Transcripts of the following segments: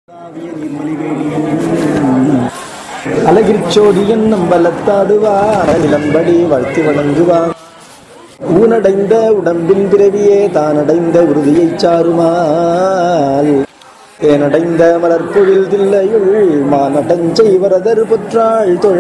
அழகிற்சோடியன் நம்பலத்தாடுவார் நிலம்படி வாழ்த்தி வணங்குவார் ஊனடைந்த உடம்பின் பிறவியே தானடைந்த உறுதியைச் சாருமால் தேனடைந்த மலர்பொழில் தில்லையுள் மானடஞ்சை வரதர் புற்றாள் தொழ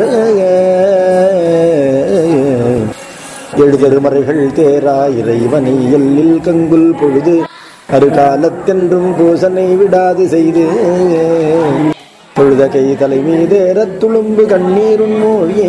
எழுதருமறைகள் தேரா இறைவனை எல்லில் கங்குல் பொழுது அருகாலத்தென்றும் பூசனை விடாது செய்து பொழுத கை தலை மீதேறத் துளும்பு கண்ணீருன் மூழியே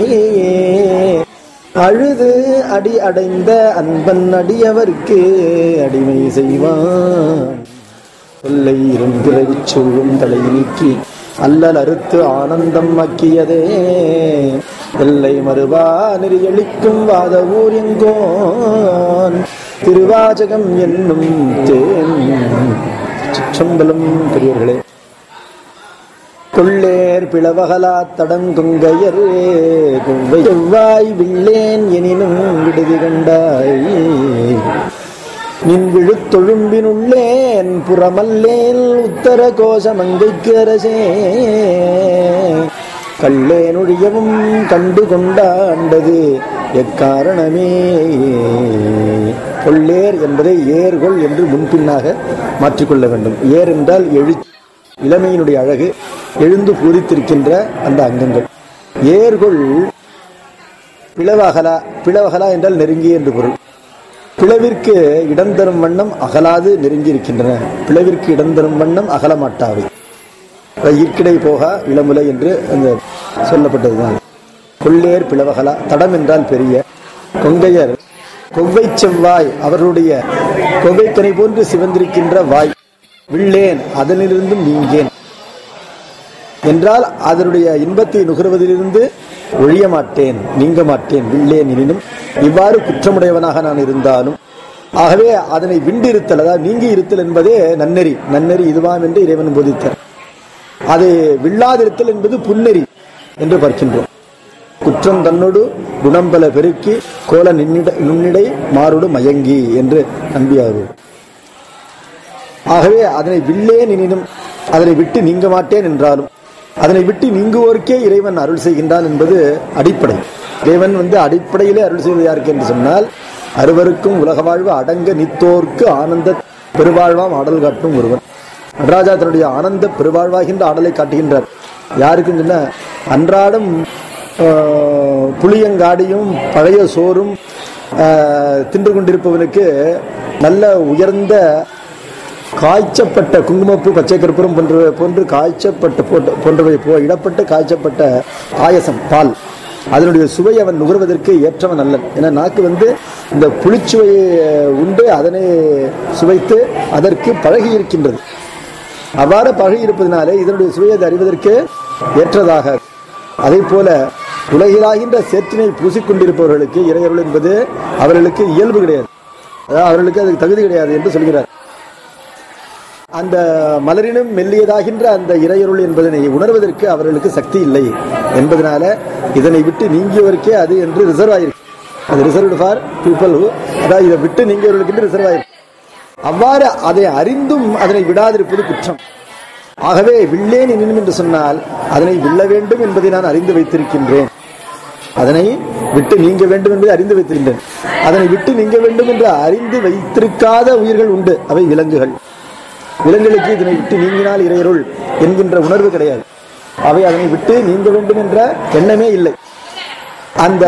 அழுது அடி அடைந்த அன்பன் அடியவர்க்கு அடிமை செய்வான் தொல்லை இரும்பிறவிச் சூழும் தலை நீக்கி அல்லல் அறுத்து ஆனந்தம் ஆக்கியதே எல்லை மறுவா நெறியளிக்கும் வாத ஊர் எங்கோன் திருவாச்சகம் என்னும் தேன் சிற்றம்பலம் பெரியவர்களே கொள்ளேர் பிளவகலா தடங்குங்கையர் கொவ்வை செவ்வாய் வில்லேன் எனினும் விடுதி கண்டாய் நின் விழுத்தொழும்பினுள்ளேன் புறமல்லேன் உத்தர கோஷமங்கைக்கு அரசே கள்ளேனொழியவும் கண்டு கொண்டாண்டது எக்காரணமே கொள்ளேர் என்பதை ஏர்கொள் என்று முன்பின்னாக மாற்றிக்கொள்ள வேண்டும் ஏர் என்றால் எழு இளமையினுடைய அழகு எழுந்து பூரித்திருக்கின்ற அந்த அங்கங்கள் ஏர்கொள் பிளவகலா பிளவகலா என்றால் நெருங்கி என்று பொருள் பிளவிற்கு இடம் தரும் வண்ணம் அகலாது நெருங்கி இருக்கின்றன பிளவிற்கு இடம் தரும் வண்ணம் அகலமாட்டாவை ஈர்க்கிடை போகா இளமுலை என்று அந்த சொல்லப்பட்டதுதான் கொள்ளேர் பிளவகலா தடம் என்றால் பெரிய கொங்கையர் கொவ்வை செவ்வாய் அவர்களுடைய கொவ்வைக்கனை போன்று சிவந்திருக்கின்ற வாய் வில்லேன் அதனிலிருந்தும் நீங்கேன் என்றால் அதனுடைய இன்பத்தை நுகர்வதிலிருந்து ஒழிய மாட்டேன் நீங்க மாட்டேன் வில்லேன் எனினும் இவ்வாறு குற்றமுடையவனாக நான் இருந்தாலும் ஆகவே அதனை விண்டிருத்தல் அதாவது நீங்கி இருத்தல் என்பதே நன்னெறி நன்னெறி இதுவாம் என்று இறைவன் போதித்தார் அது வில்லாதிருத்தல் என்பது புன்னெறி என்று பார்க்கின்றோம் குற்றம் தன்னோடு குணம் பல பெருக்கி கோல நின்னிட நுண்ணிடை மாறுடு மயங்கி என்று நம்பியார்கள் ஆகவே அதனை வில்லேன் எனினும் அதனை விட்டு நீங்க மாட்டேன் என்றாலும் அதனை விட்டு நீங்குவோருக்கே இறைவன் அருள் செய்கின்றான் என்பது அடிப்படை இறைவன் வந்து அடிப்படையிலே அருள் செய்வது யாருக்கு என்று சொன்னால் அறுவருக்கும் உலக வாழ்வு அடங்க நித்தோர்க்கு ஆனந்த பெருவாழ்வாம் ஆடல் காட்டும் ஒருவன் நடராஜா தன்னுடைய ஆனந்த பெருவாழ்வாகின்ற ஆடலை காட்டுகின்றார் யாருக்கும் சொன்ன அன்றாடம் ஆஹ், புளியங்காடியும் பழைய சோறும் ஆஹ், தின்று கொண்டிருப்பவனுக்கு நல்ல உயர்ந்த காய்ச்சப்பட்ட குங்குமப்பூ பச்சை கற்பூரம் போன்ற போன்று காய்ச்சப்பட்ட போன்ற போன்றவை போ இடப்பட்டு காய்ச்சப்பட்ட பாயசம் பால் அதனுடைய சுவை அவன் நுகர்வதற்கு ஏற்றவன் அல்லன் ஏன்னா நாக்கு வந்து இந்த புளிச்சுவையை உண்டு அதனை சுவைத்து அதற்கு பழகி இருக்கின்றது அவ்வாறு பழகி இருப்பதனாலே இதனுடைய சுவையை அது அறிவதற்கு ஏற்றதாக அதே போல உலகிலாகின்ற சேற்றினை பூசிக்கொண்டிருப்பவர்களுக்கு இறையருள் என்பது அவர்களுக்கு இயல்பு கிடையாது அதாவது அவர்களுக்கு அதுக்கு தகுதி கிடையாது என்று சொல்கிறார் அந்த மலரினும் மெல்லியதாகின்ற அந்த இறையருள் என்பதனை உணர்வதற்கு அவர்களுக்கு சக்தி இல்லை என்பதனால இதனை விட்டு நீங்கியவருக்கே அது என்று ரிசர்வ் ஆயிருக்கு அது ரிசர்வ்டு ஃபார் பீப்புள் அதாவது இதை விட்டு நீங்கியவர்களுக்கு ரிசர்வ் ஆயிருக்கு அவ்வாறு அதை அறிந்தும் அதனை விடாதிருப்பது குற்றம் ஆகவே வில்லேன் எனினும் என்று சொன்னால் அதனை வில்ல வேண்டும் என்பதை நான் அறிந்து வைத்திருக்கின்றேன் அதனை விட்டு நீங்க வேண்டும் என்பதை அறிந்து வைத்திருக்கின்றேன் அதனை விட்டு நீங்க வேண்டும் என்று அறிந்து வைத்திருக்காத உயிர்கள் உண்டு அவை விலங்குகள் விலங்குகளுக்கு இதனை விட்டு நீங்கினால் இறையருள் என்கின்ற உணர்வு கிடையாது அவை அதனை விட்டு நீங்க வேண்டும் என்ற எண்ணமே இல்லை அந்த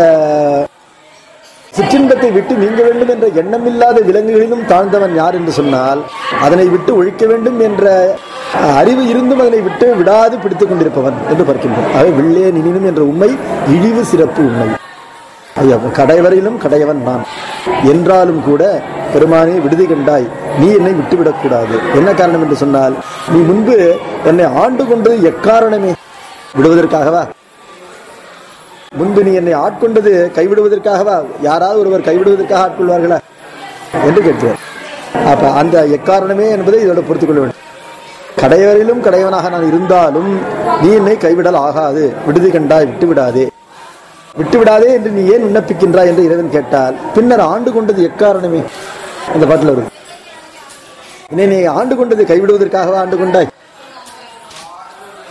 சிற்றின்பத்தை விட்டு நீங்க வேண்டும் என்ற எண்ணமில்லாத விலங்குகளிலும் தாழ்ந்தவன் யார் என்று சொன்னால் அதனை விட்டு ஒழிக்க வேண்டும் என்ற அஹ், அறிவு இருந்தும் அதனை விட்டு விடாது பிடித்துக் கொண்டிருப்பவன் என்று பார்க்கின்றோம் அவை வில்லே நினினும் என்ற உண்மை இழிவு சிறப்பு உண்மை ஐயா, கடைவரையிலும் கடையவன் நான் என்றாலும் கூட பெருமானே விடுதி கண்டாய் நீ என்னை விட்டுவிடக் கூடாது என்ன காரணம் என்று சொன்னால் நீ முன்பு என்னை ஆண்டு கொண்டது எக்காரணமே விடுவதற்காகவா முன்பு நீ என்னை ஆட்கொண்டது கைவிடுவதற்காகவா யாராவது ஒருவர் கைவிடுவதற்காக ஆட்கொள்வார்களா என்று கேட்கிறார் அப்ப அந்த எக்காரணமே என்பதை இதோட பொறுத்துக் கொள்ள வேண்டும் கடைவரையிலும் கடையவனாக நான் இருந்தாலும் நீ என்னை கைவிடல் ஆகாது விடுதி கண்டாய் விட்டு விடாதே விட்டு விடாதே என்று நீ ஏன் விண்ணப்பிக்கின்றாய் என்று இறைவன் கேட்டால் பின்னர் ஆண்டு கொண்டது எக்காரணமே அந்த பாட்டில் வருது என்னை நீ ஆண்டு கொண்டது கைவிடுவதற்காகவா ஆண்டு கொண்டாய்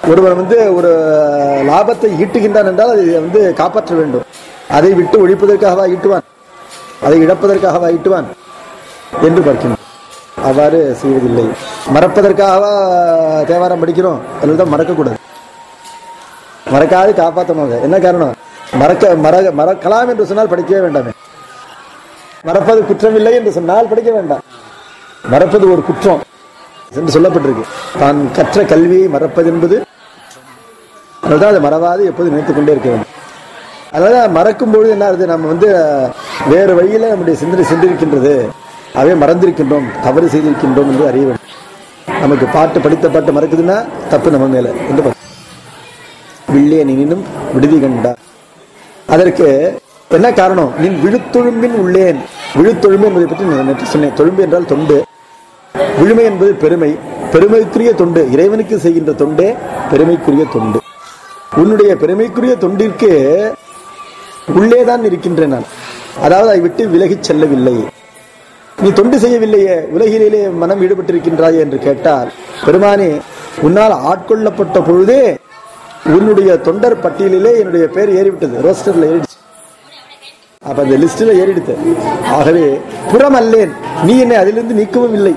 ஒருவன் வந்து ஒரு லாபத்தை ஈட்டுகின்றான் என்றால் அதை வந்து காப்பாற்ற வேண்டும் அதை விட்டு ஒழிப்பதற்காகவா ஈட்டுவான் அதை இழப்பதற்காகவா ஈட்டுவான் என்று பார்க்கின்றோம் அவ்வாறு செய்வதில்லை மறப்பதற்காகவா தேவாரம் படிக்கிறோம் அதில் தான் மறக்கக்கூடாது மறக்காது காப்பாற்றணும் அதை என்ன காரணம் மறக்க மற மறக்கலாம் என்று சொன்னால் படிக்கவே வேண்டாமே மறப்பது குற்றமில்லை என்று சொன்னால் படிக்க வேண்டாம் மறப்பது ஒரு குற்றம் என்று சொல்லப்பட்டிருக்கு தான் கற்ற கல்வியை மறப்பது என்பது அதனால்தான் அதை மறவாது எப்போது நினைத்துக் கொண்டே இருக்க வேண்டும் அதனால மறக்கும் பொழுது என்ன ஆகுது நம்ம வந்து வேறு வழியில நம்முடைய சிந்தனை சென்றிருக்கின்றது அவை மறந்திருக்கின்றோம் தவறு செய்திருக்கின்றோம் என்று அறிய வேண்டும் நமக்கு பாட்டு படித்த பாட்டு மறக்குதுன்னா தப்பு நம்ம மேல என்று பார்க்கணும். வில்லே நினும் விடுதி கண்டா அதற்கு என்ன காரணம் நின் விழுத்தொழும்பின் உள்ளேன் விழுத்தொழும்பு என்பதை பற்றி நான் நேற்று சொன்னேன் தொழும்பு என்றால் தொண்டு விழுமை என்பது பெருமை பெருமைக்குரிய தொண்டு இறைவனுக்கு செய்கின்ற தொண்டே பெருமைக்குரிய தொண்டு உன்னுடைய பெருமைக்குரிய தொண்டிற்கு உள்ளேதான் இருக்கின்றேன் நான் அதாவது அதை விட்டு விலகிச் செல்லவில்லை நீ தொண்டு செய்யவில்லையே உலகிலே மனம் ஈடுபட்டிருக்கின்றாயே என்று கேட்டால் பெருமானே உன்னால் ஆட்கொள்ளப்பட்ட பொழுதே உன்னுடைய தொண்டர் பட்டியலிலே என்னுடைய பேர் ஏறிவிட்டது ரோஸ்டர்ல ஏறிடுச்சு அப்ப அந்த லிஸ்ட்ல ஏறிடுத்து ஆகவே புறம் அல்லேன் நீ என்னை அதிலிருந்து நீக்கவும் இல்லை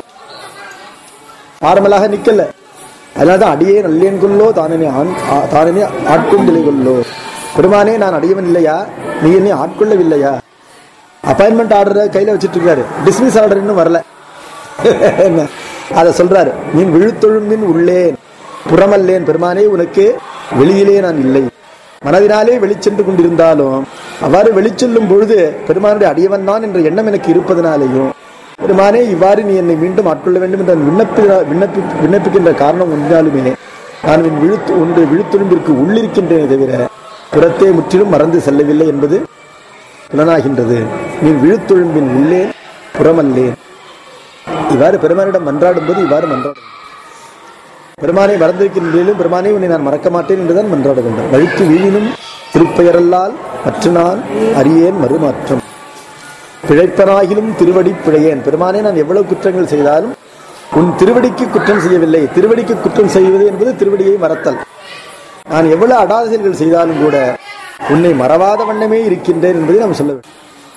ஆரம்பலாக நிக்கல அதனாலதான் அடியே நல்லேன் கொல்லோ தானே ஆண் ஆ- தானே ஆட்கொண்டிலை கொல்லோ பெருமானே நான் அடியவன் இல்லையா நீ என்னை ஆட்கொள்ளவில்லையா அப்பாயின்மெண்ட் ஆர்டர் கையில வச்சிட்டு இருக்காரு டிஸ்மிஸ் ஆர்டர் இன்னும் வரல என்ன அத சொல்றாரு நீ விழுத்தொழும்பின் உள்ளேன் புறமல்லேன் பெருமானே உனக்கு வெளியிலே நான் இல்லை மனதினாலே வெளிச்சென்று கொண்டிருந்தாலும் அவ்வாறு வெளிச்செல்லும் பொழுது பெருமானுடைய அடியவன் தான் என்ற எண்ணம் எனக்கு இருப்பதனாலேயும் பெருமானே இவ்வாறு நீ என்னை மீண்டும் ஆட்கொள்ள வேண்டும் என்ற விண்ணப்பி விண்ணப்பி விண்ணப்பிக்கின்ற காரணம் ஒன்றாலுமே நான் என் விழுத்து ஒன்று விழுத்துழும்பிற்கு உள்ளிருக்கின்றேனே தவிர புறத்தே முற்றிலும் மறந்து செல்லவில்லை என்பது புலனாகின்றது நீ விழுத்தொழும்பின் உள்ளேன் புறமல்லேன் இவ்வாறு பெருமானிடம் மன்றாடும் போது இவ்வாறு மன்றாடும் பெருமானை மறந்திருக்கின்றேனும் பெருமானை உன்னை நான் மறக்க மாட்டேன் என்றுதான் மன்றாட வேண்டும் வழிக்கு வீழினும் திருப்பெயரல்லால் மற்ற நான் அறியேன் மறுமாற்றம் பிழைப்பனாகிலும் திருவடி பிழையேன் பெருமானே நான் எவ்வளவு குற்றங்கள் செய்தாலும் உன் திருவடிக்கு குற்றம் செய்யவில்லை திருவடிக்கு குற்றம் செய்வது என்பது திருவடியை மறத்தல் நான் எவ்வளவு அடாதல்கள் செய்தாலும் கூட உன்னை மறவாத வண்ணமே இருக்கின்றேன் என்பதை நாம் சொல்ல வேண்டும்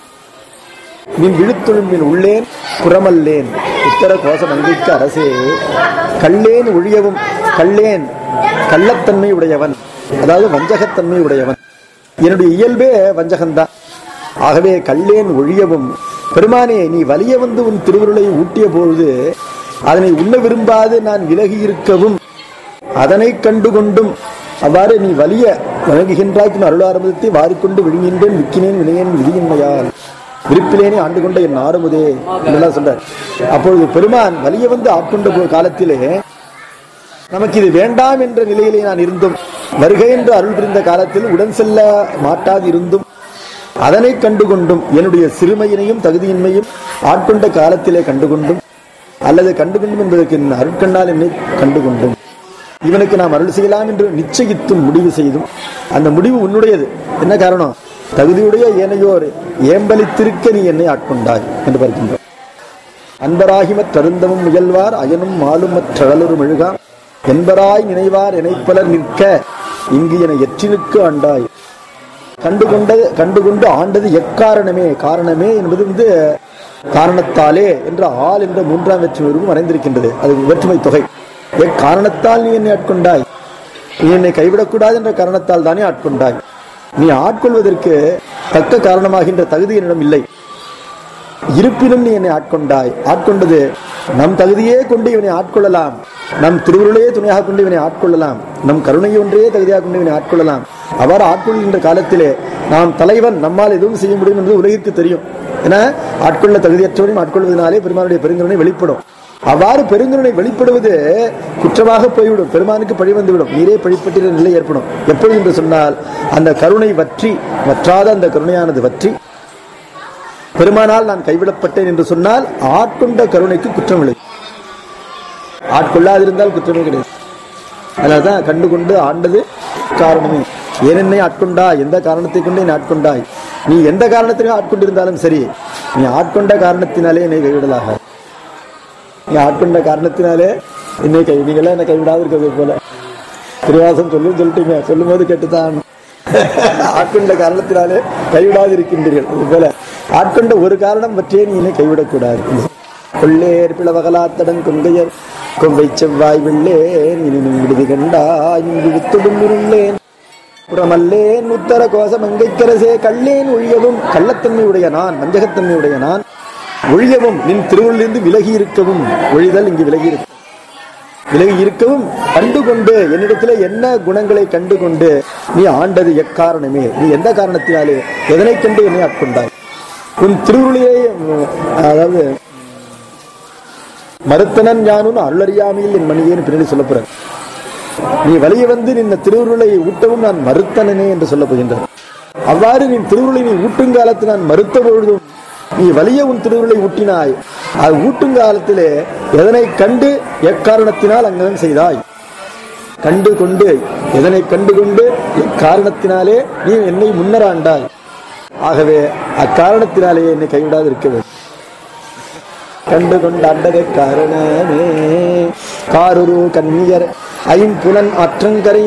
நீ விழுத்தொழும்பின் உள்ளேன் புறமல்லேன் உத்தர கோச மங்கைக்கு அரசே கள்ளேன் ஒழியவும் கள்ளேன் கள்ளத்தன்மை உடையவன் அதாவது வஞ்சகத்தன்மை உடையவன் என்னுடைய இயல்பே வஞ்சகம்தான் ஆகவே கள்ளேன் ஒழியவும் பெருமானே நீ வலிய வந்து உன் திருவுருளை ஊட்டிய பொழுது அதனை உண்ண விரும்பாது நான் விலகி இருக்கவும் அதனை கண்டு கொண்டும் அவ்வாறு நீ வலிய வழங்குகின்றாய்க்கும் அருளாரம்பத்தை வாரிக்கொண்டு விழுங்கின்றேன் விக்கினேன் வினையேன் விதியின்மையால் விருப்பிலேனே ஆண்டு கொண்ட என் ஆறுமுதே என்றெல்லாம் சொல்றார் அப்பொழுது பெருமான் வலிய வந்து ஆட்கொண்ட போ- காலத்திலே நமக்கு இது வேண்டாம் என்ற நிலையிலே நான் இருந்தும் வருகை என்று அருள் புரிந்த காலத்தில் உடன் செல்ல மாட்டாது இருந்தும் அதனை கண்டுகொண்டும் என்னுடைய சிறுமையினையும் தகுதியின்மையும் ஆட்கொண்ட காலத்திலே கண்டுகொண்டும் அல்லது கண்டுகொண்டும் என்பதற்கு என் அருட்கண்ணால் என்னை கண்டுகொண்டும் இவனுக்கு நாம் அருள் செய்யலாம் என்று நிச்சயித்தும் முடிவு செய்தும் அந்த முடிவு உன்னுடையது என்ன காரணம் தகுதியுடைய ஏனையோர் ஏம்பலித்திருக்க நீ என்னை ஆட்கொண்டாய் என்று பார்க்கின்றோம் அன்பராகிமற் தருந்தமும் முயல்வார் அயனும் மாலும் மற்றழலொரு மெழுகா என்பராய் நினைவார் இணைப்பலர் நிற்க இங்கு என எற்றினுக்கு ஆண்டாய் கண்டுகொண்டது கண்டுகொண்டு ஆண்டது எக்காரணமே காரணமே என்பது வந்து காரணத்தாலே என்ற ஆள் என்ற மூன்றாம் வெற்றி உருவம் மறைந்திருக்கின்றது அது வேற்றுமை தொகை எக்காரணத்தால் நீ என்னை ஆட்கொண்டாய் நீ என்னை கைவிடக்கூடாது என்ற காரணத்தால் தானே ஆட்கொண்டாய் நீ ஆட்கொள்வதற்கு தக்க காரணமாகின்ற தகுதி என்னிடம் இல்லை இருப்பினும் நீ என்னை ஆட்கொண்டாய் ஆட்கொண்டது நம் தகுதியே கொண்டு இவனை ஆட்கொள்ளலாம் நம் திருவுருளையே துணையாக கொண்டு இவனை ஆட்கொள்ளலாம் நம் கருணை ஒன்றையே தகுதியாக கொண்டு இவனை ஆட்கொள்ளலாம் அவ்வாறு ஆட்கொள்கின்ற காலத்திலே நாம் தலைவன் நம்மால் எதுவும் செய்ய முடியும் என்று உலகிற்கு தெரியும் என ஆட்கொள்ள தகுதியற்றவனையும் ஆட்கொள்வதனாலே பெருமானுடைய பெருங்கருணை வெளிப்படும் அவ்வாறு பெருங்கருணை வெளிப்படுவது குற்றமாக போய்விடும் பெருமானுக்கு பழி வந்துவிடும் நீரே பழிப்பட்டிருந்த நிலை ஏற்படும் எப்பொழுது என்று சொன்னால் அந்த கருணை வற்றி வற்றாத அந்த கருணையானது வற்றி பெருமானால் நான் கைவிடப்பட்டேன் என்று சொன்னால் ஆட்கொண்ட கருணைக்கு குற்றம் இல்லை ஆட்கொள்ளாதிருந்தால் குற்றமே கிடையாது அதனால்தான் கண்டு கொண்டு ஆண்டது காரணமே ஏனென்னை ஆட்கொண்டாய் எந்த காரணத்தை கொண்டு என்னை ஆட்கொண்டாய் நீ எந்த காரணத்திற்கு ஆட்கொண்டிருந்தாலும் சரி நீ ஆட்கொண்ட காரணத்தினாலே என்னை கைவிடலாக நீ ஆட்கொண்ட காரணத்தினாலே என்னை கை நீங்களே என்னை கைவிடாது இருக்கிறது போல திருவாசம் சொல்லு சொல்லிட்டீங்க சொல்லும் போது கேட்டுதான் ஆட்கொண்ட காரணத்தினாலே கைவிடாது இருக்கின்றீர்கள் அது போல ஆட்கொண்ட ஒரு காரணம் பற்றியே நீ என்னை கைவிடக்கூடாது கொள்ளேர் பிளவகலாத்தடன் கொங்கையர் கொம்பை செவ்வாய் வெள்ளேன் இனினும் விடுதி கண்டாய் விடுத்துடும் இருளேன் புறமல்லேன் உத்தர கோசம் அங்கைக்கரசே கள்ளேன் ஒழியவும் கள்ளத்தன்மையுடைய நான் வஞ்சகத்தன்மையுடைய நான் ஒழியவும் நின் திருவுள்ளிருந்து விலகி இருக்கவும் ஒழிதல் இங்கு விலகி இருக்கும் விலகி இருக்கவும் கண்டு கொண்டு என்னிடத்துல என்ன குணங்களை கண்டு கொண்டு நீ ஆண்டது எக்காரணமே நீ எந்த காரணத்தினாலே எதனை கண்டு என்னை ஆட்கொண்டாய் உன் திருவுருளியை உம், அதாவது மறுத்தனன் யானும் அருளறியாமையில் என் மணியேன்னு பின்னாடி சொல்லப் போறேன் நீ வலிய வந்து நின்ன திருவுருளை ஊட்டவும் நான் மறுத்தனனே என்று சொல்லப் போகின்றார் அவ்வாறு நீ திருவுருளை நீ ஊட்டும் காலத்து நான் மறுத்த பொழுதும் நீ வலிய உன் திருவுருளை ஊட்டினாய் அது ஊட்டும் காலத்திலே எதனை கண்டு எக்காரணத்தினால் அங்கனம் செய்தாய் கண்டு கொண்டு எதனை கண்டு கொண்டு எக்காரணத்தினாலே நீ என்னை முன்னராண்டாய் ஆகவே அக்காரணத்தினாலே என்னை கைவிடாது இருக்க வேண்டும் கண்டு கொண்டாண்டதே காரணமே காருரு கன்னியர் ஐம்புலன் அற்றங்கரை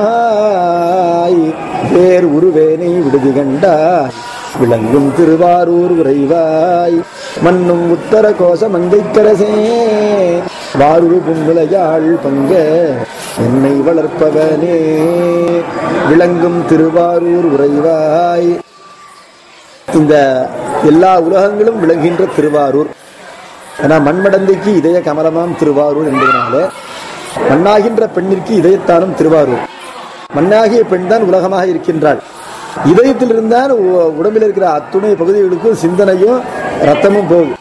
மரமாய் வேர் உருவேனை விடுதி கண்டாய் விளங்கும் திருவாரூர் உறைவாய் மண்ணும் உத்தர கோச மங்கைக்கரசே வாரூர் புன்முலையாள் பங்க என்னை வளர்ப்பவனே விளங்கும் திருவாரூர் உறைவாய் இந்த எல்லா உலகங்களும் விளங்குகின்ற திருவாரூர் ஏன்னா மண்மடந்தைக்கு இதய கமலமாம் திருவாரூர் என்பதனால மண்ணாகின்ற பெண்ணிற்கு இதயத்தானும் திருவாரூர் மண்ணாகிய பெண் தான் உலகமாக இருக்கின்றாள் இதயத்தில் இருந்தால் உ- உடம்பில் இருக்கிற அத்துணை பகுதிகளுக்கும் சிந்தனையும் ரத்தமும் போகும்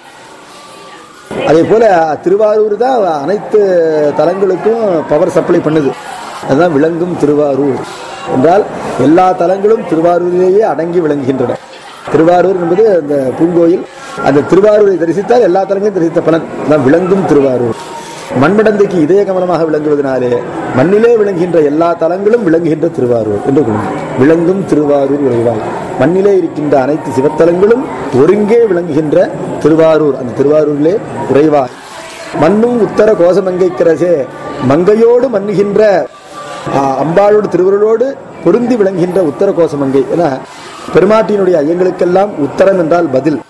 அதே போல திருவாரூர் தான் அனைத்து தலங்களுக்கும் பவர் சப்ளை பண்ணுது அதுதான் விளங்கும் திருவாரூர் என்றால் எல்லா தலங்களும் திருவாரூரிலேயே அடங்கி விளங்குகின்றன திருவாரூர் என்பது அந்த பூங்கோயில் அந்த திருவாரூரை தரிசித்தால் எல்லா தலங்களையும் தரிசித்த பலன் அதான் விளங்கும் திருவாரூர் மண்மடந்தைக்கு இதய கமலமாக விளங்குவதனாலே மண்ணிலே விளங்குகின்ற எல்லா தலங்களும் விளங்குகின்ற திருவாரூர் என்று கூறும் விளங்கும் திருவாரூர் உறைவாய் மண்ணிலே இருக்கின்ற அனைத்து சிவத்தலங்களும் ஒருங்கே விளங்குகின்ற திருவாரூர் அந்த திருவாரூரிலே உறைவாய் மண்ணும் உத்தர கோசமங்கைக்கரசே மங்கையோடு மன்னுகின்ற ஆ, அம்பாளோடு திருவருளோடு பொருந்தி விளங்குகின்ற உத்தர கோசமங்கை என பெருமாட்டியினுடைய ஐயங்களுக்கெல்லாம் உத்தரம் என்றால் பதில்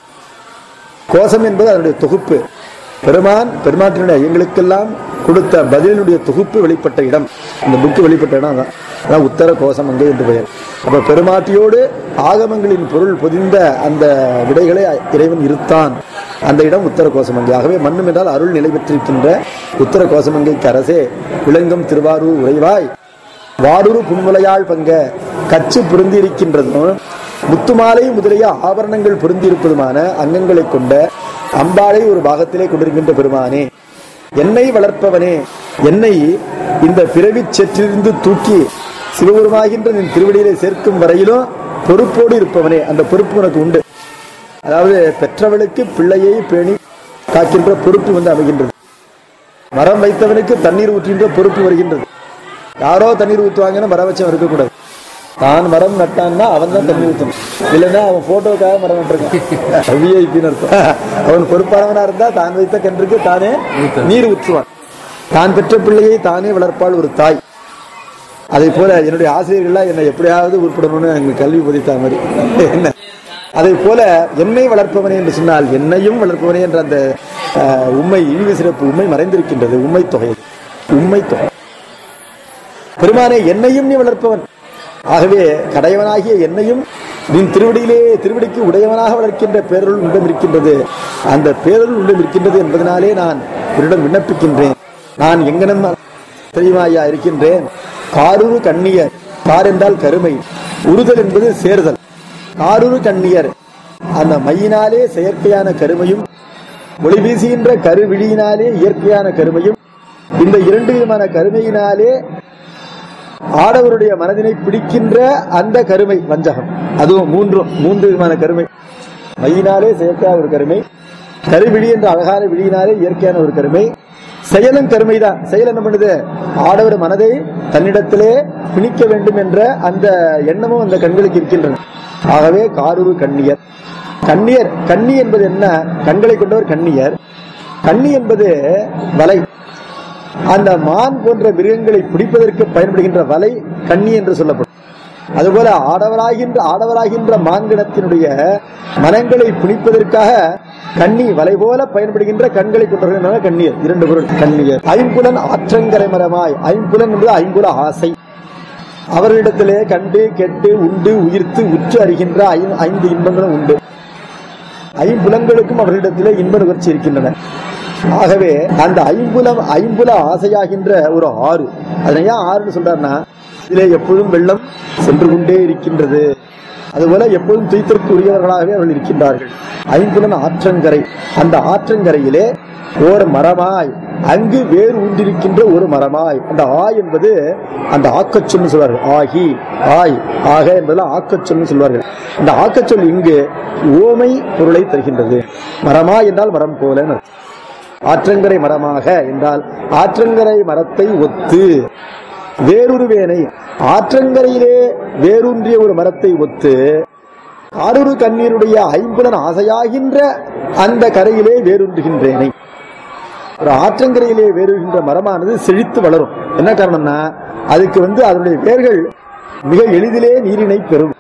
கோசம் என்பது அதனுடைய தொகுப்பு பெருமான் பெருமாட்டினுடைய ஐயங்களுக்கெல்லாம் கொடுத்த பதிலினுடைய தொகுப்பு வெளிப்பட்ட இடம் இந்த புக்கு வெளிப்பட்ட இடம் அதான் அதான் உத்தர கோசமங்கை என்று பெயர் அப்ப பெருமாட்டியோடு ஆகமங்களின் பொருள் பொதிந்த அந்த விடைகளை இறைவன் இருத்தான் அந்த இடம் உத்தர கோசமங்கை ஆகவே மண்ணும் என்றால் அருள் நிலை பெற்றிருக்கின்ற உத்தர கோசமங்கைக்கு அரசே விளங்கும் திருவாரூர் உறைவாய் வாரூர் புன்முலையாள் பங்க கச்சு பொருந்தியிருக்கின்றதும் முத்துமாலை முதலிய ஆபரணங்கள் பொருந்தியிருப்பதுமான அங்கங்களை கொண்ட அம்பாளை ஒரு பாகத்திலே கொண்டிருக்கின்ற பெருமானே என்னை வளர்ப்பவனே என்னை இந்த பிறவிச் செற்றிலிருந்து தூக்கி சிவபெருமாகின்ற நின் திருவடியிலே சேர்க்கும் வரையிலும் பொறுப்போடு இருப்பவனே அந்த பொறுப்பு உனக்கு உண்டு அதாவது பெற்றவளுக்கு பிள்ளையை பேணி காக்கின்ற பொறுப்பு வந்து அமைகின்றது மரம் வைத்தவனுக்கு தண்ணீர் ஊற்றுகின்ற பொறுப்பு வருகின்றது யாரோ தண்ணீர் ஊற்றுவாங்கன்னு மரம் வச்சவன் இருக்கக்கூடாது தான் மரம் நட்டான்னா அவன் தான் தண்ணி ஊற்றணும் இல்லைன்னா அவன் போட்டோக்காக மரம் நட்டிருக்கான் விஐபின்னு அர்த்தம் அவன் பொறுப்பானவனா இருந்தா தான் வைத்த கன்றுக்கு தானே நீர் ஊற்றுவான் தான் பெற்ற பிள்ளையை தானே வளர்ப்பாள் ஒரு தாய் அதே போல என்னுடைய ஆசிரியர்கள்லாம் என்னை எப்படியாவது உருப்படணும்னு எங்களுக்கு கல்வி போதித்த மாதிரி என்ன அதே போல என்னை வளர்ப்பவனே என்று சொன்னால் என்னையும் வளர்ப்பவனே என்ற அந்த அஹ், உண்மை இழிவு சிறப்பு உண்மை மறைந்திருக்கின்றது உண்மை தொகை உண்மை தொகை பெருமானே என்னையும் நீ வளர்ப்பவன் ஆகவே கடையவனாகிய என்னையும் நின் திருவடியிலே திருவடிக்கு உடையவனாக வளர்க்கின்ற பேரருள் உண்டம் இருக்கின்றது அந்த பேரருள் உண்டம் இருக்கின்றது என்பதனாலே நான் உன்னிடம் விண்ணப்பிக்கின்றேன் நான் எங்கனம் தெரியுமா ஐயா இருக்கின்றேன் காரூரு கண்ணியர் கார் என்றால் கருமை உறுதல் என்பது சேர்தல் காரூரு கண்ணியர் அந்த மையினாலே செயற்கையான கருமையும் ஒளி வீசுகின்ற கருவிழியினாலே இயற்கையான கருமையும் இந்த இரண்டு விதமான கருமையினாலே ஆடவருடைய மனதினை பிடிக்கின்ற அந்த கருமை வஞ்சகம் அதுவும் மூன்றும் மூன்று விதமான கருமை மையினாலே செயற்கையான ஒரு கருமை கருவிழி என்ற அழகான விழியினாலே இயற்கையான ஒரு கருமை செயலும் கருமைதான் செயல் என்ன பண்ணுது ஆடவர் மனதை தன்னிடத்திலே பிணிக்க வேண்டும் என்ற அந்த எண்ணமும் அந்த கண்களுக்கு இருக்கின்றன ஆகவே காரூரு கண்ணியர் கண்ணியர் கண்ணி என்பது என்ன கண்களை கொண்டவர் கண்ணியர் கண்ணி என்பது வலை அந்த மான் போன்ற மிருகங்களை பிடிப்பதற்கு பயன்படுகின்ற வலை கண்ணி என்று சொல்லப்படும் அதுபோல ஆடவராகின்ற ஆடவராகின்ற மான்கணத்தினுடைய மனங்களை பிடிப்பதற்காக கண்ணி வலை போல பயன்படுகின்ற கண்களை கொண்டவர்கள் கண்ணியர் இரண்டு பொருள் கண்ணியர் ஐம்புலன் ஆற்றங்கரை மரமாய் ஐம்புலன் என்பது ஐம்புல ஆசை அவர்களிடத்திலே கண்டு கெட்டு உண்டு உயிர்த்து உற்று அறிகின்ற ஐ- ஐந்து இன்பங்களும் உண்டு ஐம்புலங்களுக்கும் அவர்களிடத்திலே இன்ப நுகர்ச்சி இருக்கின்றன ஆகவே அந்த ஐம்புலம் ஐம்புல ஆசையாகின்ற ஒரு ஆறு அதனை ஏன் ஆறுன்னு சொல்றாருன்னா இதிலே எப்பொழுதும் வெள்ளம் சென்று கொண்டே இருக்கின்றது அதுபோல எப்பொழுதும் துய்த்திற்கு உரியவர்களாகவே அவர்கள் இருக்கின்றார்கள் ஐம்புலன் ஆற்றங்கரை அந்த ஆற்றங்கரையிலே ஓர் மரமாய் அங்கு வேர் ஊன்றிருக்கின்ற ஒரு மரமாய் அந்த ஆய் என்பது அந்த ஆக்கச்சொல்னு சொல்வார்கள் ஆகி ஆய் ஆக என்பதெல்லாம் ஆக்கச்சொல்னு சொல்வார்கள் அந்த ஆக்கச்சொல் இங்கு ஓமை பொருளை தருகின்றது மரமாய் என்றால் மரம் போல ஆற்றங்கரை மரமாக என்றால் ஆற்றங்கரை மரத்தை ஒத்து வேறொருவேனை ஆற்றங்கரையிலே வேரூன்றிய ஒரு மரத்தை ஒத்து காரூரு கண்ணீருடைய ஐம்புலன் ஆசையாகின்ற அந்த கரையிலே வேரூன்றுகின்றேனை ஒரு ஆற்றங்கரையிலே வேறுகின்ற மரமானது செழித்து வளரும் என்ன காரணம்னா அதுக்கு வந்து அதனுடைய வேர்கள் மிக எளிதிலே நீரினை பெறும்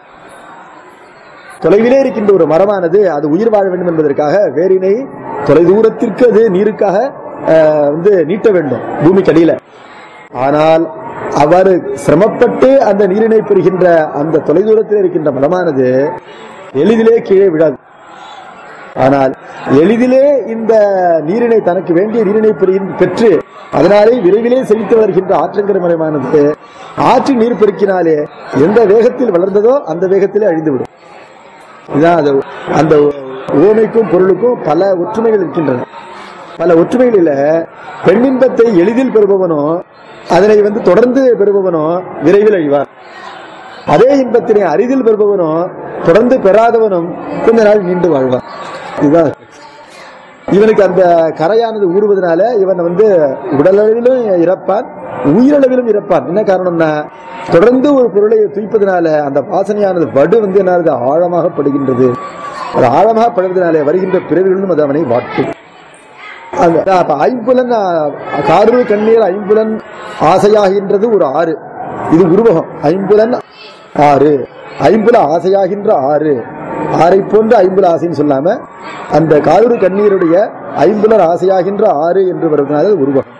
தொலைவிலே இருக்கின்ற ஒரு மரமானது அது உயிர் வாழ வேண்டும் என்பதற்காக வேரினை தொலைதூரத்திற்கு அது நீருக்காக ஆஹ், வந்து நீட்ட வேண்டும் பூமிக்கு அடியில ஆனால் அவ்வாறு சிரமப்பட்டு அந்த நீரினை பெறுகின்ற அந்த தொலைதூரத்தில் இருக்கின்ற மரமானது எளிதிலே கீழே விழாது ஆனால் எளிதிலே இந்த நீரினை தனக்கு வேண்டிய நீரினை பெறுகின்ற- பெற்று அதனாலே விரைவிலே செழித்து வருகின்ற ஆற்றங்கரை மரமானது ஆற்று நீர் பெருக்கினாலே எந்த வேகத்தில் வளர்ந்ததோ அந்த வேகத்திலே அழிந்துவிடும் இதுதான் அது அந்த உவமைக்கும் பொருளுக்கும் பல ஒற்றுமைகள் இருக்கின்றன பல ஒற்றுமைகளில பெண்ணின்பத்தை எளிதில் பெறுபவனோ அதனை வந்து தொடர்ந்து பெறுபவனோ விரைவில் அழிவார் அதே இன்பத்தினை அரிதில் பெறுபவனோ தொடர்ந்து பெறாதவனும் கொஞ்ச நாள் நீண்டு வாழ்வான் இதுதான் இவனுக்கு அந்த கரையானது ஊறுவதனால இவன் வந்து உடலளவிலும் இறப்பான் உயிரளவிலும் இறப்பான் என்ன காரணம்னா தொடர்ந்து ஒரு பொருளை தூய்ப்பதனால அந்த வாசனையானது வடு வந்து என்ன ஆகுது? ஆழமாக படுகின்றது அது ஆழமாக படுவதனாலே வருகின்ற பிறவிகளும் அது அவனை வாட்டும் அந்த அப்ப ஐம்புலன் அஹ், காரூர் கண்ணீர் ஐம்புலன் ஆசையாகின்றது ஒரு ஆறு இது உருவகம் ஐம்புலன் ஆறு ஐம்புல ஆசையாகின்ற ஆறு ஆறை போன்ற ஐம்புல ஆசைன்னு சொல்லாம அந்த காரூர் கண்ணீருடைய ஐம்புலர் ஆசையாகின்ற ஆறு என்று வருவதனால அது உருவகம்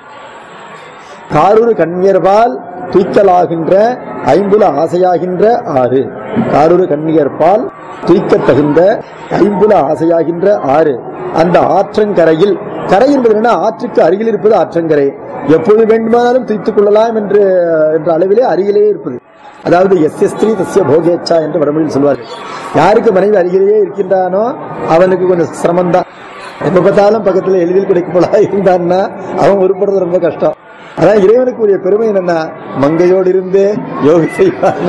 காரூர் கண்ணியர்பால் துய்க்கலாகின்ற ஐம்புல ஆசையாகின்ற ஆறு காரூர் கண்ணியர்பால் துய்க்கத் தகுந்த ஐம்புல ஆசையாகின்ற ஆறு அந்த ஆற்றங்கரையில் கரை என்பது என்ன ஆற்றுக்கு அருகில் இருப்பது ஆற்றங்கரை எப்பொழுது வேண்டுமானாலும் துய்த்துக் கொள்ளலாம் என்று என்ற அளவிலே அருகிலேயே இருப்பது அதாவது எஸ் எஸ் ஸ்திரீ தஸ்ய போகேச்சா என்று வடமொழியில் சொல்வார்கள் யாருக்கு மனைவி அருகிலேயே இருக்கின்றானோ அவனுக்கு கொஞ்சம் சிரமம்தான் எப்ப பார்த்தாலும் பக்கத்துல எளிதில் கிடைக்கும் போல இருந்தான்னா அவன் உருப்படுறது ரொம்ப கஷ்டம் அதான் இறைவனுக்கு உரிய பெருமை என்னன்னா மங்கையோடு இருந்தே யோகி செய்வான்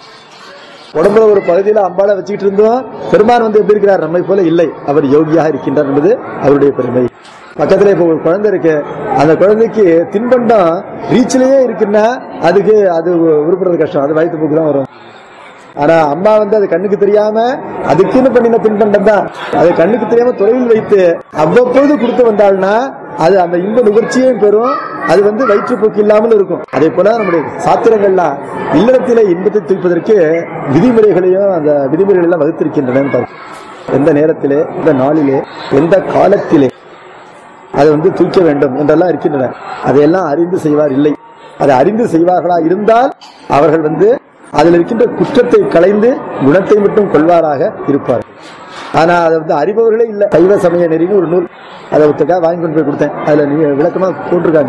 உடம்புல ஒரு பகுதியில அம்பாளை வச்சுக்கிட்டு இருந்தோம் பெருமான் வந்து எப்படி இருக்கிறார் நம்மை போல இல்லை அவர் யோகியாக இருக்கின்றார் என்பது அவருடைய பெருமை பக்கத்துல இப்ப ஒரு குழந்தை இருக்கு அந்த குழந்தைக்கு தின்பண்டம் ரீச்சிலேயே இருக்குன்னா அதுக்கு அது உருப்படுறது கஷ்டம் அது வயிற்று போக்கு தான் வரும் ஆனா அம்மா வந்து அது கண்ணுக்கு தெரியாம அதுக்குன்னு பண்ணின தின்பண்டம் தான் அது கண்ணுக்கு தெரியாம தொலைவில் வைத்து அவ்வப்போது கொடுத்து வந்தாள்னா அது அந்த இன்ப நுகர்ச்சியையும் பெறும் அது வந்து வயிற்றுப்போக்கு இல்லாமல் இருக்கும் அதே போல நம்முடைய சாத்திரங்கள்லாம் இல்லறத்திலே இன்பத்தை தூய்ப்பதற்கு விதிமுறைகளையும் அந்த விதிமுறைகள் எல்லாம் வகுத்திருக்கின்றன எந்த நேரத்திலே எந்த நாளிலே எந்த காலத்திலே அதை வந்து தூக்க வேண்டும் என்றெல்லாம் இருக்கின்றன அதையெல்லாம் அறிந்து செய்வார் இல்லை அதை அறிந்து செய்வார்களா இருந்தால் அவர்கள் வந்து அதில் இருக்கின்ற குற்றத்தை களைந்து குணத்தை மட்டும் கொள்வாராக இருப்பார்கள் ஆனா அதை வந்து அறிபவர்களே இல்லை சைவ சமய நெறின்னு ஒரு நூல் அதை ஒருத்தக்கா வாங்கி கொண்டு போய் கொடுத்தேன் அதுல நீ விளக்கமா போட்டிருக்காங்க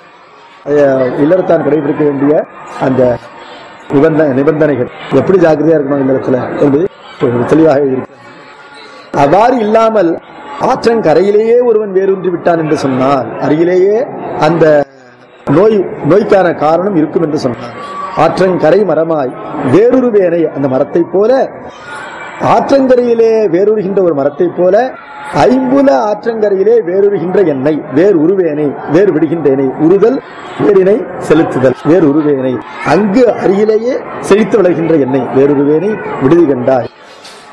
அது இல்லறத்தான் கடைபிடிக்க வேண்டிய அந்த நிபந்தனை நிபந்தனைகள் எப்படி ஜாக்கிரதையா இருக்கணும் இல்லறத்துல என்பது தெளிவாக இருக்கு அவ்வாறு இல்லாமல் ஆற்றங்கரையிலேயே ஒருவன் வேரூன்றி விட்டான் என்று சொன்னால் அருகிலேயே அந்த நோய் நோய்க்கான காரணம் இருக்கும் என்று சொன்னார் ஆற்றங்கரை மரமாய் வேறொருவேனை அந்த மரத்தை போல ஆற்றங்கரையிலே வேறுகின்ற ஒரு மரத்தை போல ஐம்புல ஆற்றங்கரையிலே வேறுகின்ற எண்ணெய் வேர் உருவேனை வேர் விடுகின்றேனை உருதல் வேரினை செலுத்துதல் வேர் உருவேனை அங்கு அருகிலேயே செழித்து வளர்கின்ற எண்ணெய் வேறுருவேனை விடுதி கண்டாய்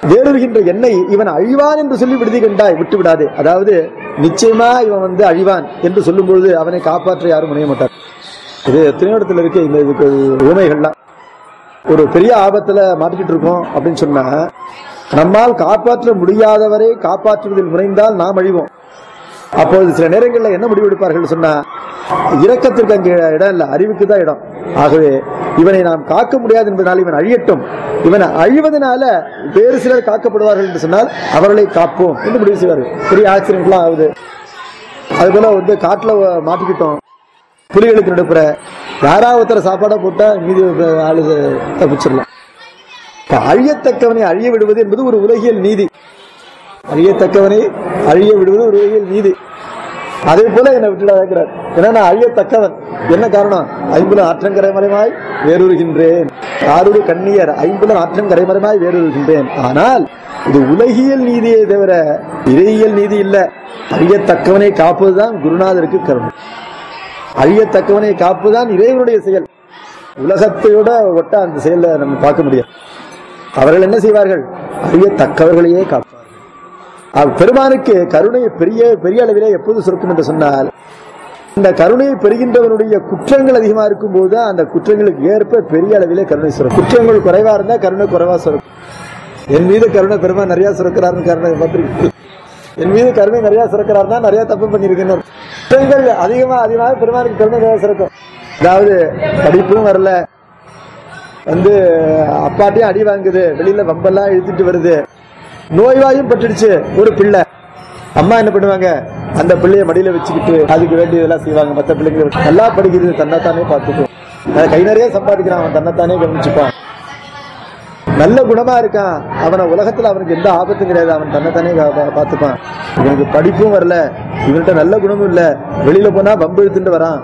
வேறுகின்ற எண்ணெய் இவன் அழிவான் என்று சொல்லி விடுதி கண்டாய் விட்டு விடாதே அதாவது நிச்சயமா இவன் வந்து அழிவான் என்று சொல்லும் பொழுது அவனை காப்பாற்ற யாரும் முனைய மாட்டார் இது எத்தனையோ இடத்துல இருக்கு இந்த இதுக்கு உண்மைகள்லாம் ஒரு பெரிய ஆபத்துல மாட்டிக்கிட்டு இருக்கோம் அப்படின்னு சொன்னா நம்மால் காப்பாற்ற முடியாதவரை காப்பாற்றுவதில் முனைந்தால் நாம் அழிவோம் அப்போது சில நேரங்களில் என்ன முடிவு எடுப்பார்கள் சொன்னா இரக்கத்திற்கு அங்கே இடம் இல்லை அறிவுக்கு தான் இடம் ஆகவே இவனை நாம் காக்க முடியாது என்பதனால் இவன் அழியட்டும் இவன் அழிவதனால வேறு சிலர் காக்கப்படுவார்கள் என்று சொன்னால் அவர்களை காப்போம் என்று முடிவு செய்வார்கள் பெரிய ஆக்சிடென்ட்லாம் ஆகுது அது போல வந்து காட்டுல மாட்டிக்கிட்டோம் புலிகளுக்கு நடுப்புற யாராவது ஒருத்தர் சாப்பாடா போட்டா மீதி ஆளு தப்பிச்சிடலாம் இப்ப அழியத்தக்கவனை அழிய விடுவது என்பது ஒரு உலகியல் நீதி அழியத்தக்கவனை அழிய விடுவது ஒரு உலகியல் நீதி அதே போல என்னை விட்டுடாதாக்கிறார் ஏன்னா நான் அழியத்தக்கவன் என்ன காரணம் ஐம்புல ஆற்றங்கரைமறைமாய் வேறுகின்றேன் ஆறுரு கண்ணியர் ஐம்புல ஆற்றங்கரைமறைமாய் வேறுகின்றேன் ஆனால் இது உலகியல் நீதியை தவிர இறையியல் நீதி இல்ல அழியத்தக்கவனை காப்பதுதான் குருநாதருக்கு கருணை அழியத்தக்கவனை காப்புதான் இறைவனுடைய செயல் உலகத்தையோட ஒட்ட அந்த செயலை நம்ம பார்க்க முடியாது அவர்கள் என்ன செய்வார்கள் அழியத்தக்கவர்களையே காப்பார்கள் அவ் பெருமானுக்கு கருணை பெரிய பெரிய அளவிலே எப்போது சுருக்கும் என்று சொன்னால் இந்த கருணையை பெறுகின்றவனுடைய குற்றங்கள் அதிகமா இருக்கும் போது அந்த குற்றங்களுக்கு ஏற்ப பெரிய அளவிலே கருணை சுரக்கும் குற்றங்கள் குறைவா இருந்தா கருணை குறைவா சுரக்கும் என் மீது கருணை பெருமான் நிறைய சுரக்கிறாருன்னு கருணை பார்த்திருக்கீங்க என் மீது கருணை நிறைய சுரக்கிறாருன்னா நிறைய தப்பு பண்ணிருக்கேன் குற்றங்கள் அதிகமா அதிகமாக பெருமானுக்கு கருணை நிறைய சுரக்கும் அதாவது படிப்பும் வரல வந்து அப்பாட்டையும் அடி வாங்குது வெளியில வம்பெல்லாம் இழுத்துட்டு வருது நோய்வாயும் பட்டுடுச்சு ஒரு பிள்ளை அம்மா என்ன பண்ணுவாங்க அந்த பிள்ளைய மடியில வச்சுக்கிட்டு அதுக்கு வேண்டியதெல்லாம் செய்வாங்க மத்த பிள்ளைங்க நல்லா படிக்கிறது தன்னைத்தானே பார்த்துக்கும் அஹ் கை நிறைய சம்பாதிக்கிறான் அவன் தன்னைத்தானே கவனிச்சுப்பான் நல்ல குணமா இருக்கான் அவனை உலகத்துல அவனுக்கு எந்த ஆபத்தும் கிடையாது அவன் தன்னைத்தானே கா- பா- பார்த்துப்பான் இவனுக்கு படிப்பும் வரல இவன்கிட்ட நல்ல குணமும் இல்ல வெளியில போனா வம்பு இழுத்துட்டு வரான்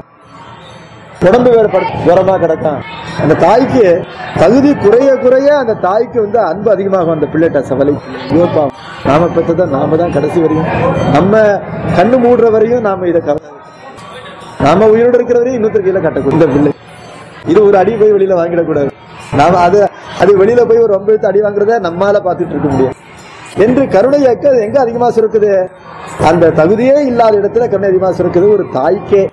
உடம்பு வேற உரமா கிடக்கான் அந்த தாய்க்கு தகுதி குறைய குறைய அந்த தாய்க்கு வந்து அன்பு அதிகமாகும் அந்த பிள்ளைகிட்ட சவலை யோப்பா நாம பெற்றதை நாம தான் கடைசி வரையும் நம்ம கண்ணு மூடுற வரையும் நாம இதை கவ நாம உயிரோடு இருக்கிற வரையும் இன்னொருத்தர் கையில கட்டக்கூடாது இந்த பிள்ளை இது ஒரு அடி போய் வெளியில வாங்கிடக்கூடாது நாம அது அது வெளியில போய் ஒரு ஒன்பது அடி வாங்குறத நம்மால பார்த்துட்டு இருக்க முடியும் என்று கருணை இயக்க அது எங்க அதிகமா சுருக்குது அந்த தகுதியே இல்லாத இடத்துல கருணை அதிகமா சுருக்குது ஒரு தாய்க்கே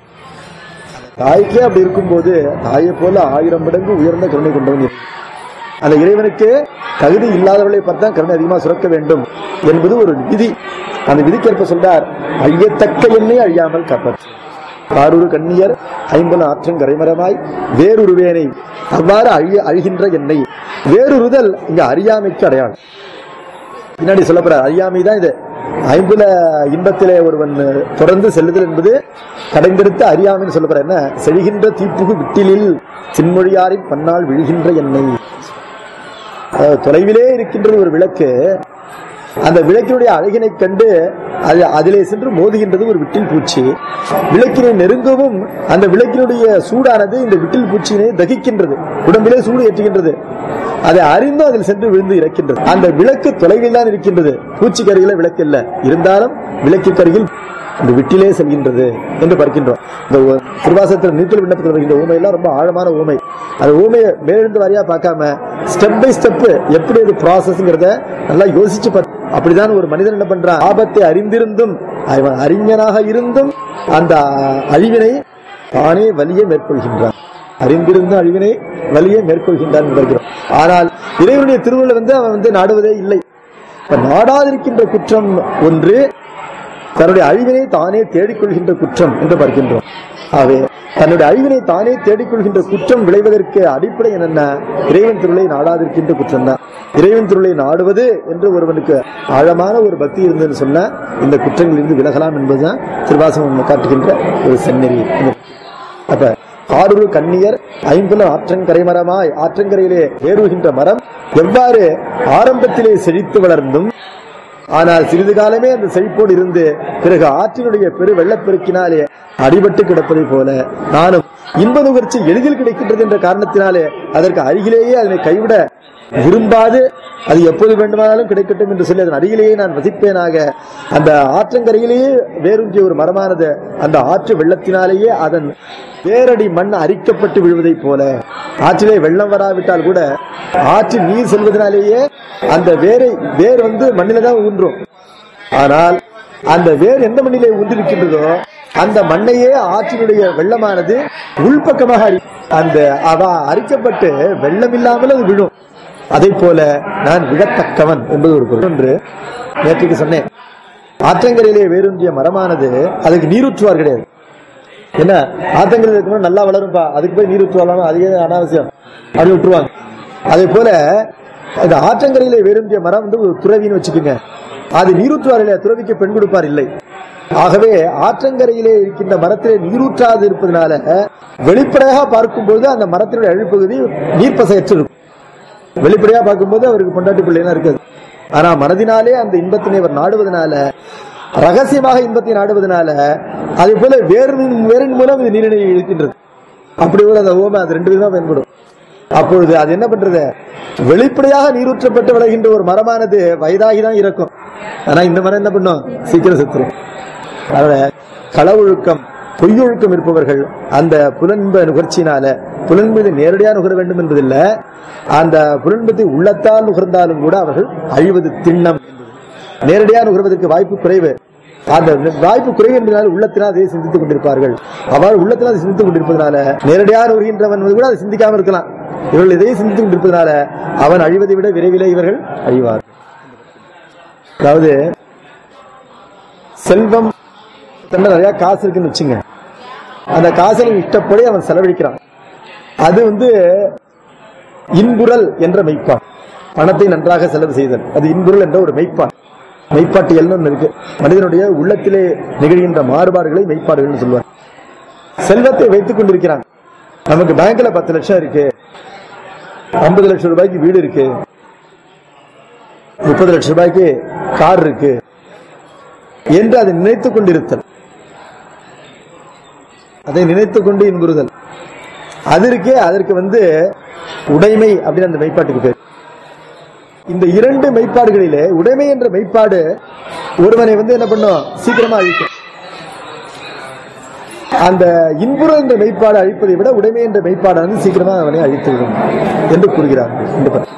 தாய்க்கே அப்படி இருக்கும்போது தாயை போல ஆயிரம் மடங்கு உயர்ந்த கருணை கொண்டவன் இறைவன். அந்த இறைவனுக்கு தகுதி இல்லாதவர்களை பார்த்தா கருணை அதிகமாக சுரக்க வேண்டும் என்பது ஒரு விதி அந்த விதிக்கேற்ப சொல்றார் அழியத்தக்க எண்ணெய் அழியாமல் காப்பாற்று காரூரு கண்ணியர் ஐம்பது ஆற்றங் கரைமரமாய் வேறுருவேனை அவ்வாறு அழிய அழிகின்ற எண்ணெய் வேறுறுதல் இங்க அறியாமைக்கு அடையாளம் பின்னாடி சொல்லப்படுற அறியாமை தான் இது ஐம்புல இன்பத்திலே ஒருவன் தொடர்ந்து செல்லுதல் என்பது கடைந்தெடுத்த அறியாமைன்னு சொல்லப்படுற என்ன செழிகின்ற தீப்புகு விட்டிலில் சின்மொழியாரின் பன்னால் விழுகின்ற எண்ணெய் அதாவது தொலைவிலே இருக்கின்றது ஒரு விளக்கு அந்த விளக்கினுடைய அழகினை கண்டு அது அதிலே சென்று மோதுகின்றது ஒரு விட்டில் பூச்சி விளக்கினை நெருங்கவும் அந்த விளக்கினுடைய சூடானது இந்த விட்டில் பூச்சியினை தகிக்கின்றது உடம்பிலே சூடு ஏற்றுகின்றது அதை அறிந்து அதில் சென்று விழுந்து இறக்கின்றது அந்த விளக்கு தொலைவில் தான் இருக்கின்றது பூச்சிக்கு அருகில விளக்கு இல்லை இருந்தாலும் விளக்கிற்கு அருகில் இந்த விட்டிலே செல்கின்றது என்று பார்க்கின்றோம் இந்த ஒ- திருவாசகத்தில் நீச்சல் விண்ணப்பத்தில் வருகின்ற ஊமையெல்லாம் ரொம்ப ஆழமான ஊமை அந்த ஊமையை மேலிருந்து வாரியா பார்க்காம ஸ்டெப் பை ஸ்டெப் எப்படி அது ப்ராசஸ்ங்கிறத நல்லா யோசிச்சு பார் அப்படிதான் ஒரு மனிதன் என்ன பண்றான் ஆபத்தை அறிந்திருந்தும் அவன் அறிஞனாக இருந்தும் அந்த அழிவினை தானே வலிய மேற்கொள்கின்றான் அறிந்திருந்த அழிவினை வலிய மேற்கொள்கின்றான் என்று பார்க்கிறோம் ஆனால் இறைவனுடைய திருவுள்ள வந்து அவன் வந்து நாடுவதே இல்லை இப்ப நாடாதிருக்கின்ற குற்றம் ஒன்று தன்னுடைய அழிவினை தானே தேடிக்கொள்கின்ற குற்றம் என்று பார்க்கின்றோம் ஆகவே தன்னுடைய அழிவினை தானே தேடிக்கொள்கின்ற குற்றம் விளைவதற்கு அடிப்படை என்னென்ன இறைவன் திருளை நாடாதிருக்கின்ற குற்றம் தான் இறைவன் திருளை நாடுவது என்று ஒருவனுக்கு ஆழமான ஒரு பக்தி இருந்ததுன்னு சொன்னா இந்த குற்றங்களிலிருந்து விலகலாம் என்பதுதான் திருவாசகம் காட்டுகின்ற ஒரு செந்நெறி அப்ப ஆறுரு கண்ணியர் ஐம்புல ஆற்றங்கரைமரமாய் ஆற்றங்கரையிலே வேறுகின்ற மரம் எவ்வாறு ஆரம்பத்திலே செழித்து வளர்ந்தும் ஆனால் சிறிது காலமே அந்த செழிப்போடு இருந்து பிறகு ஆற்றினுடைய பெரு வெள்ளப்பெருக்கினாலே அடிபட்டு கிடப்பதை போல நானும் இன்ப நுகர்ச்சி எளிதில் கிடைக்கின்றது என்ற காரணத்தினாலே அதற்கு அருகிலேயே அதனை கைவிட விரும்பாது அது எப்போது வேண்டுமானாலும் கிடைக்கட்டும் என்று சொல்லி அதன் அருகிலேயே நான் வசிப்பேனாக அந்த ஆற்றங்கரையிலேயே வேரூன்றிய ஒரு மரமானது அந்த ஆற்று வெள்ளத்தினாலேயே அதன் வேரடி மண் அரிக்கப்பட்டு விழுவதைப் போல ஆற்றிலே வெள்ளம் வராவிட்டால் கூட ஆற்றில் நீர் செல்வதனாலேயே அந்த வேரை வேர் வந்து மண்ணில தான் ஊன்றும் ஆனால் அந்த வேர் எந்த மண்ணிலே ஊன்றிருக்கின்றதோ அந்த மண்ணையே ஆற்றினுடைய வெள்ளமானது உள்பக்கமாக அறி அந்த அவ அரிக்கப்பட்டு வெள்ளம் இல்லாமல் அது விழும் அதை போல நான் விழத்தக்கவன் என்பது ஒரு பொருள் ஒன்று நேற்றுக்கு சொன்னேன் ஆற்றங்கரையிலே வேரூன்றிய மரமானது அதுக்கு நீரூற்றுவார் கிடையாது என்ன ஆத்தங்கரையில் இருக்கணும் நல்லா வளரும்பா அதுக்கு போய் நீர் ஊற்றுவாங்க அதுவே அனாவசியம் அப்படி விட்டுருவாங்க அதே போல இந்த ஆற்றங்கரையிலே வேரூன்றிய மரம் வந்து ஒரு துறவின்னு வச்சுக்கோங்க அது நீரூற்றுவார் இல்லையா துறவிக்கு பெண் கொடுப்பார் இல்லை ஆகவே ஆற்றங்கரையிலே இருக்கின்ற மரத்திலே நீரூற்றாது இருப்பதனால வெளிப்படையாக பார்க்கும்போது அந்த மரத்தினுடைய அழிப்பகுதி நீர்ப்பசையற்று இருக்கும் வெளிப்படையா பார்க்கும்போது அவருக்கு பொண்டாட்டி பிள்ளைலாம் இருக்காது ஆனா மனதினாலே அந்த இன்பத்தினை அவர் நாடுவதனால ரகசியமாக இன்பத்தை நாடுவதனால அதே போல வேரின் வேரின் மூலம் இது நீரினை இழுக்கின்றது அப்படி ஒரு அந்த ஓமை அது ரெண்டு விதமா பயன்படும் அப்பொழுது அது என்ன பண்றது வெளிப்படையாக நீரூற்றப்பட்டு விளைகின்ற ஒரு மரமானது வயதாகி தான் இருக்கும் ஆனா இந்த மரம் என்ன பண்ணும் சீக்கிரம் செத்துரும் அதனால களவொழுக்கம் பொய்யொழுக்கம் இருப்பவர்கள் அந்த புலன்ப நுகர்ச்சியினால புலன் மீது நேரடியாக நுகர வேண்டும் என்பதில்ல அந்த புலன்பத்தை உள்ளத்தால் நுகர்ந்தாலும் கூட அவர்கள் அழிவது திண்ணம் நேரடியாக நுகர்வதற்கு வாய்ப்பு குறைவு அந்த வாய்ப்பு குறைவு என்பதனால் உள்ளத்தினால் அதை சிந்தித்துக் கொண்டிருப்பார்கள் அவ்வாறு உள்ளத்தினால் அதை சிந்தித்துக் கொண்டிருப்பதனால நேரடியாக நுகர்கின்றவன் கூட அதை சிந்திக்காம இருக்கலாம் இவர்கள் இதையே சிந்தித்துக் கொண்டிருப்பதனால அவன் அழிவதை விட விரைவிலே இவர்கள் அழிவார்கள் அதாவது செல்வம் தன்னை நிறைய காசு இருக்குன்னு வச்சுங்க அந்த காசை இஷ்டப்படி அவன் செலவழிக்கிறான் அது வந்து இன்புறல் என்ற மெய்ப்பான் பணத்தை நன்றாக செலவு செய்தல் அது இன்புறல் என்ற ஒரு மெய்ப்பான் மெய்ப்பாட்டியல்னு ஒண்ணு இருக்கு மனிதனுடைய உள்ளத்திலே நிகழ்கின்ற மாறுபாடுகளை மெய்ப்பாடுகள்னு சொல்லுவார் செல்வத்தை வைத்துக் கொண்டிருக்கிறான் நமக்கு பேங்க்ல பத்து லட்சம் இருக்கு ஐம்பது லட்சம் ரூபாய்க்கு வீடு இருக்கு முப்பது லட்சம் ரூபாய்க்கு கார் இருக்கு என்று அதை நினைத்துக் கொண்டிருத்தல் அதை நினைத்துக் கொண்டு இன்புறுதல் அது இருக்கே அதற்கு வந்து உடைமை அப்படின்னு அந்த மெய்ப்பாட்டுக்கு பேர் இந்த இரண்டு மெய்ப்பாடுகளிலே உடைமை என்ற மெய்ப்பாடு ஒருவனை வந்து என்ன பண்ணும் சீக்கிரமா அழிக்கும் அந்த இன்புறம் என்ற மெய்ப்பாடு அழிப்பதை விட உடைமை என்ற மெய்ப்பாடானது சீக்கிரமா அவனை அழித்துவிடும் என்று கூறுகிறார் இந்த படம்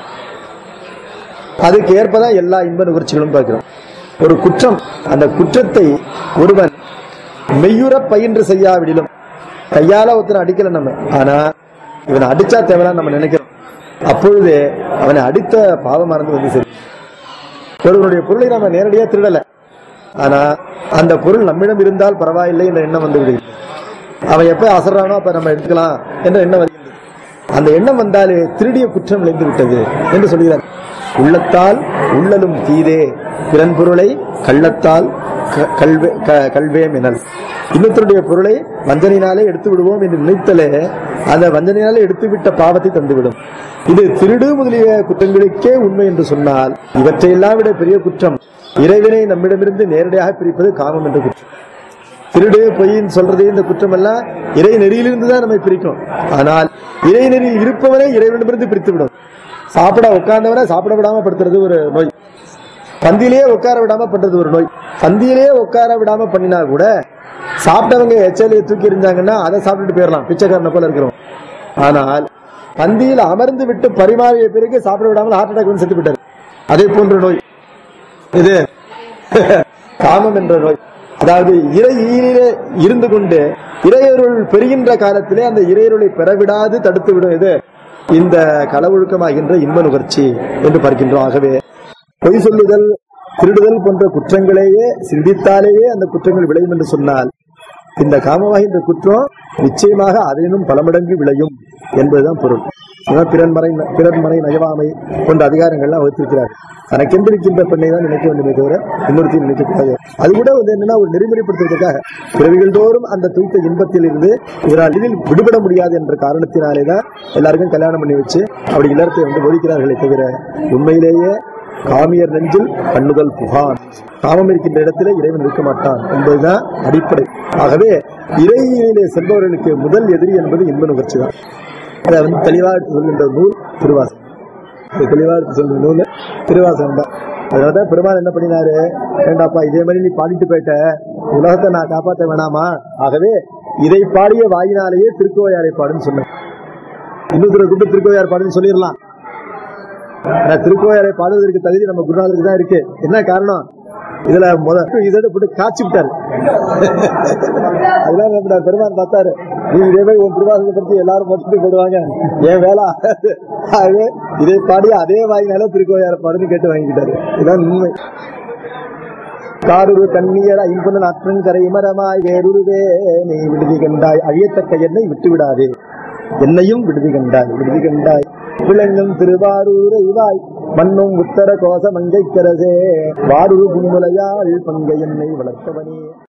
அதுக்கு ஏற்பதான் எல்லா இன்ப நுகர்ச்சிகளும் பார்க்கிறோம் ஒரு குற்றம் அந்த குற்றத்தை ஒருவன் மெய்யுற பயின்று செய்யாவிடிலும் கையால ஒருத்தனை அடிக்கல நம்ம ஆனா இவனை அடிச்சா தேவையான நம்ம நினைக்கிறோம் அப்பொழுது அவனை அடித்த பாவம் மறந்து வந்து சரி ஒருவனுடைய பொருளை நம்ம நேரடியா திருடல ஆனா அந்த பொருள் நம்மிடம் இருந்தால் பரவாயில்லை என்ற எண்ணம் வந்து விடுகிறது அவன் எப்ப அசறானோ அப்ப நம்ம எடுத்துக்கலாம் என்ற எண்ணம் வருகிறது அந்த எண்ணம் வந்தாலே திருடிய குற்றம் விளைந்து விட்டது என்று சொல்கிறார் உள்ளத்தால் உள்ளலும் தீதே பிறன் பொருளை கள்ளத்தால் க- கல்வே க- கல்வேம் எனல் இன்னொருத்தருடைய பொருளை வஞ்சனையினாலே எடுத்து விடுவோம் என்று நினைத்தலே அந்த வஞ்சனையினாலே எடுத்துவிட்ட பாவத்தை தந்துவிடும் இது திருடு முதலிய குற்றங்களுக்கே உண்மை என்று சொன்னால் இவற்றையெல்லாம் விட பெரிய குற்றம் இறைவனை நம்மிடமிருந்து நேரடியாக பிரிப்பது காமம் என்ற குற்றம் திருடு பொய்ன்னு சொல்றது இந்த குற்றம் எல்லாம் இறை நெறியிலிருந்து தான் நம்மை பிரிக்கும் ஆனால் இறை நெறியில் இருப்பவனை இறைவனிடமிருந்து பிரித்து விடும் சாப்பிட உட்கார்ந்தவனை சாப்பிட விடாம படுத்துறது ஒரு நோய் பந்தியிலேயே உட்கார விடாம பண்றது ஒரு நோய் பந்தியிலேயே உட்கார விடாம பண்ணினா கூட சாப்பிட்டவங்க எச்சலையை தூக்கி எறிஞ்சாங்கன்னா அதை சாப்பிட்டுட்டு போயிடலாம் பிச்சைக்காரனை போல இருக்கிறோம் ஆனால் பந்தியில் அமர்ந்து விட்டு பரிமாறிய பிறகு சாப்பிட விடாமல் ஹார்ட் அட்டாக் வந்து செத்து விட்டார் அதே போன்ற நோய் இது காமம் என்ற நோய் அதாவது இறை ஈரிலே இருந்து கொண்டு இறையருள் பெறுகின்ற காலத்திலே அந்த இறையருளை பெறவிடாது தடுத்து விடும் இது இந்த களவொழுக்கமாகின்ற இன்ப நுகர்ச்சி என்று பார்க்கின்றோம் ஆகவே பொய் சொல்லுதல் திருடுதல் போன்ற குற்றங்களையே சிந்தித்தாலேயே அந்த குற்றங்கள் விளையும் என்று சொன்னால் இந்த காமமாகின்ற குற்றம் நிச்சயமாக அதனினும் பல மடங்கு விளையும் என்பதுதான் பொருள் இவன் பிறன்மறை பிறன்மறை நயவாமை போன்ற அதிகாரங்கள்லாம் வகுத்திருக்கிறார் தனக்கென்று இருக்கின்ற பெண்ணை தான் நினைக்க வேண்டுமே தவிர இன்னொருத்தையும் நினைக்கக்கூடாது அது கூட வந்து என்னன்னா ஒரு நெறிமுறைப்படுத்துவதற்காக பிறவிகள் தோறும் அந்த துய்த்த இன்பத்தில் இருந்து இவரால் இதில் விடுபட முடியாது என்ற காரணத்தினாலே தான் எல்லாருக்கும் கல்யாணம் பண்ணி வச்சு அப்படி இல்லறத்தை வந்து போதிக்கிறார்களே தவிர உண்மையிலேயே காமியர் நெஞ்சில் கண்ணுதல் புகான் காமம் இருக்கின்ற இடத்திலே இறைவன் இருக்க மாட்டான் என்பதுதான் அடிப்படை ஆகவே இறையிலே செல்பவர்களுக்கு முதல் எதிரி என்பது இன்ப நுகர்ச்சி தான் அதை வந்து தெளிவாக சொல்கின்ற நூல் திருவாசகம் இது தெளிவாக எடுத்து சொல்கிற நூல் திருவாசகம் தான் அதனாலதான் பெருமாள் என்ன பண்ணினாரு வேண்டாப்பா இதே மாதிரி நீ பாடிட்டு போயிட்ட உலகத்தை நான் காப்பாற்ற வேணாமா ஆகவே இதை பாடிய வாயினாலேயே திருக்குவையாரை பாடுன்னு சொன்னேன் இன்னொருத்தரை கூப்பிட்டு திருக்கோயார் பாடுன்னு சொல்லிடலாம் ஆனா திருக்கோயாரை பாடுவதற்கு தகுதி நம்ம குருநாதருக்கு தான் இருக்கு என்ன காரணம் இதுல முத இதோட போட்டு காய்ச்சி விட்டாரு அதெல்லாம் நம்ம பெருமான் பார்த்தாரு நீ இதே மாதிரி உன் திருவாசத்தை பத்தி எல்லாரும் மட்டும் போடுவாங்க என் வேலை ஆகாது. ஆகவே இதை பாடி அதே வாங்கினால திருக்கோயார பாடுன்னு கேட்டு வாங்கிக்கிட்டாரு இதுதான் உண்மை காரூரு கண்ணியர் ஐம்பொன்னல் அற்றன் கரை மரமாய் வேறுருவே நீ விடுதி கண்டாய் அழியத்தக்க என்னை விட்டு விடாதே என்னையும் விடுதி கண்டாய் விடுதி கண்டாய் விளங்கும் திருவாரூர் இவாய் மண்ணும் உத்தர கோச மங்கைக்கரசே வாரூர் புன்முலையாள் பங்கை என்னை வளர்த்தவனே